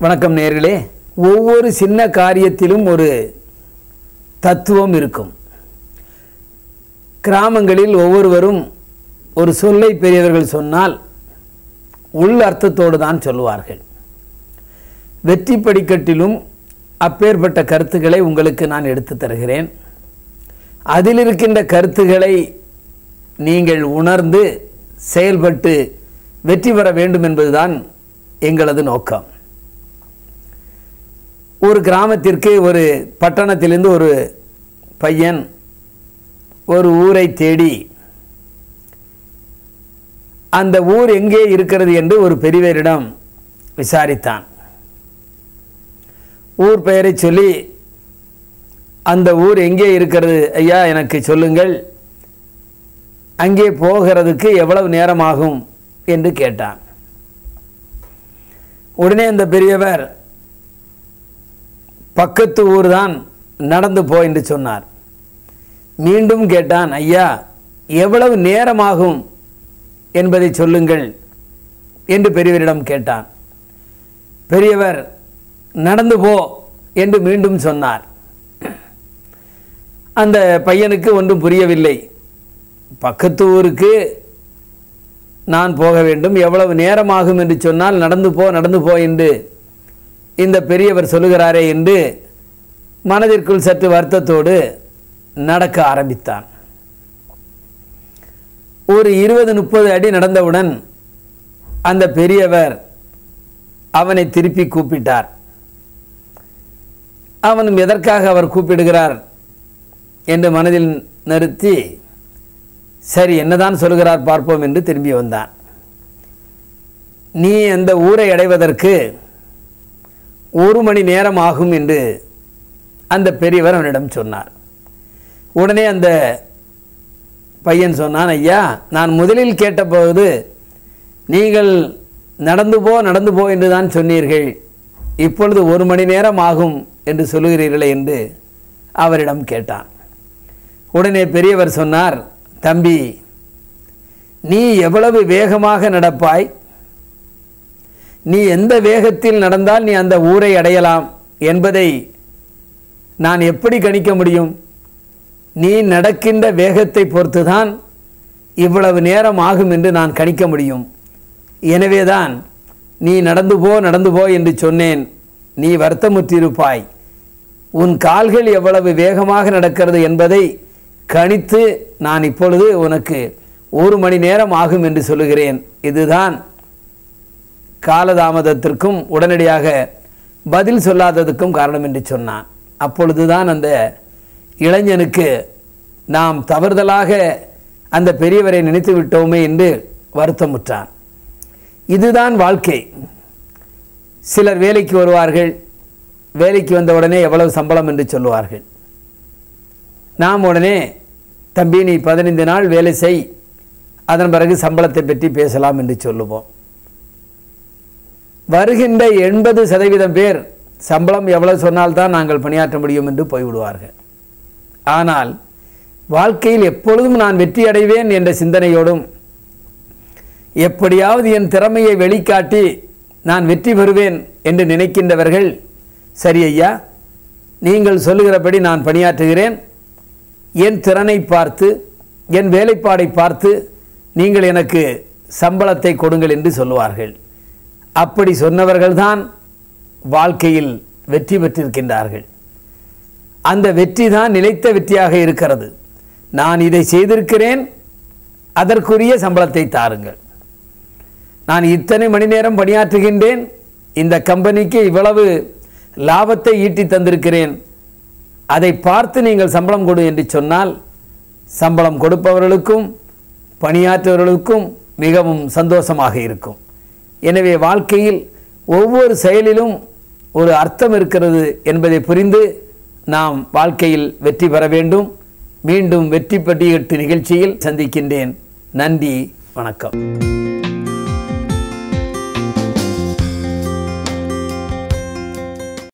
வணக்கம் நேர்களே ஒவ்வொரு சின்ன காரியத்திலும் ஒரு தத்துவம் இருக்கும் கிராமங்களில் ஒவ்வொருவரும் ஒரு சொல்லை பெரியவர்கள் சொன்னால் உள் அர்த்தத்தோடு தான் சொல்லுவார்கள் வெற்றி படிக்கட்டிலும் அப்பேற்பட்ட கருத்துக்களை உங்களுக்கு நான் எடுத்து தருகிறேன் அதில் இருக்கின்ற கருத்துக்களை நீங்கள் உணர்ந்து செயல்பட்டு வெற்றி பெற வேண்டும் என்பதுதான் எங்களது நோக்கம் ஒரு கிராமத்திற்கு ஒரு பட்டணத்திலிருந்து ஒரு பையன் ஒரு ஊரை தேடி அந்த ஊர் எங்கே இருக்கிறது என்று ஒரு பெரியவரிடம் விசாரித்தான் ஊர் பெயரை சொல்லி அந்த ஊர் எங்கே இருக்கிறது ஐயா எனக்கு சொல்லுங்கள் அங்கே போகிறதுக்கு எவ்வளவு நேரம் ஆகும் என்று கேட்டான் உடனே அந்த பெரியவர் பக்கத்து ஊர் தான் நடந்து போ என்று சொன்னார் மீண்டும் கேட்டான் ஐயா எவ்வளவு நேரமாகும் என்பதை சொல்லுங்கள் என்று பெரியவரிடம் கேட்டான் பெரியவர் நடந்து போ என்று மீண்டும் சொன்னார் அந்த பையனுக்கு ஒன்றும் புரியவில்லை பக்கத்து ஊருக்கு நான் போக வேண்டும் எவ்வளவு நேரமாகும் என்று சொன்னால் நடந்து போ நடந்து போ என்று இந்த பெரியவர் சொல்லுகிறாரே என்று மனதிற்குள் சற்று வருத்தத்தோடு நடக்க ஆரம்பித்தான் ஒரு இருபது முப்பது அடி நடந்தவுடன் அந்த பெரியவர் அவனை திருப்பி கூப்பிட்டார் அவனும் எதற்காக அவர் கூப்பிடுகிறார் என்று மனதில் நிறுத்தி சரி என்னதான் சொல்கிறார் பார்ப்போம் என்று திரும்பி வந்தான் நீ அந்த ஊரை அடைவதற்கு ஒரு மணி நேரம் ஆகும் என்று அந்த பெரியவர் அவனிடம் சொன்னார் உடனே அந்த பையன் சொன்னான் ஐயா நான் முதலில் கேட்டபோது நீங்கள் நடந்து போ நடந்து போ என்று தான் சொன்னீர்கள் இப்பொழுது ஒரு மணி நேரம் ஆகும் என்று சொல்லுகிறீர்களே என்று அவரிடம் கேட்டான் உடனே பெரியவர் சொன்னார் தம்பி நீ எவ்வளவு வேகமாக நடப்பாய் நீ எந்த வேகத்தில் நடந்தால் நீ அந்த ஊரை அடையலாம் என்பதை நான் எப்படி கணிக்க முடியும் நீ நடக்கின்ற வேகத்தை பொறுத்துதான் இவ்வளவு நேரம் ஆகும் என்று நான் கணிக்க முடியும் எனவேதான் நீ நடந்து போ நடந்து போ என்று சொன்னேன் நீ வருத்தமுற்றிருப்பாய் உன் கால்கள் எவ்வளவு வேகமாக நடக்கிறது என்பதை கணித்து நான் இப்பொழுது உனக்கு ஒரு மணி நேரம் ஆகும் என்று சொல்லுகிறேன் இதுதான் காலதாமதத்திற்கும் உடனடியாக பதில் சொல்லாததுக்கும் காரணம் என்று சொன்னான் அப்பொழுதுதான் அந்த இளைஞனுக்கு நாம் தவறுதலாக அந்த பெரியவரை நினைத்து விட்டோமே என்று வருத்தமுற்றான் இதுதான் வாழ்க்கை சிலர் வேலைக்கு வருவார்கள் வேலைக்கு வந்த உடனே எவ்வளவு சம்பளம் என்று சொல்லுவார்கள் நாம் உடனே தம்பி நீ பதினைந்து நாள் வேலை செய் அதன் பிறகு சம்பளத்தை பற்றி பேசலாம் என்று சொல்லுவோம் வருகின்ற எண்பது சதவீதம் பேர் சம்பளம் எவ்வளவு சொன்னால்தான் நாங்கள் பணியாற்ற முடியும் என்று போய்விடுவார்கள் ஆனால் வாழ்க்கையில் எப்பொழுதும் நான் வெற்றி அடைவேன் என்ற சிந்தனையோடும் எப்படியாவது என் திறமையை வெளிக்காட்டி நான் வெற்றி பெறுவேன் என்று நினைக்கின்றவர்கள் சரி ஐயா நீங்கள் சொல்லுகிறபடி நான் பணியாற்றுகிறேன் என் திறனை பார்த்து என் வேலைப்பாடை பார்த்து நீங்கள் எனக்கு சம்பளத்தை கொடுங்கள் என்று சொல்லுவார்கள் அப்படி சொன்னவர்கள்தான் வாழ்க்கையில் வெற்றி பெற்றிருக்கின்றார்கள் அந்த வெற்றி தான் நிலைத்த வெற்றியாக இருக்கிறது நான் இதை செய்திருக்கிறேன் அதற்குரிய சம்பளத்தை தாருங்கள் நான் இத்தனை மணி நேரம் பணியாற்றுகின்றேன் இந்த கம்பெனிக்கு இவ்வளவு லாபத்தை ஈட்டி தந்திருக்கிறேன் அதை பார்த்து நீங்கள் சம்பளம் கொடு என்று சொன்னால் சம்பளம் கொடுப்பவர்களுக்கும் பணியாற்றுபவர்களுக்கும் மிகவும் சந்தோஷமாக இருக்கும் எனவே வாழ்க்கையில் ஒவ்வொரு செயலிலும் ஒரு அர்த்தம் இருக்கிறது என்பதை புரிந்து நாம் வாழ்க்கையில் வெற்றி பெற வேண்டும் மீண்டும் வெற்றி பட்டியட்டு நிகழ்ச்சியில் சந்திக்கின்றேன் நன்றி வணக்கம்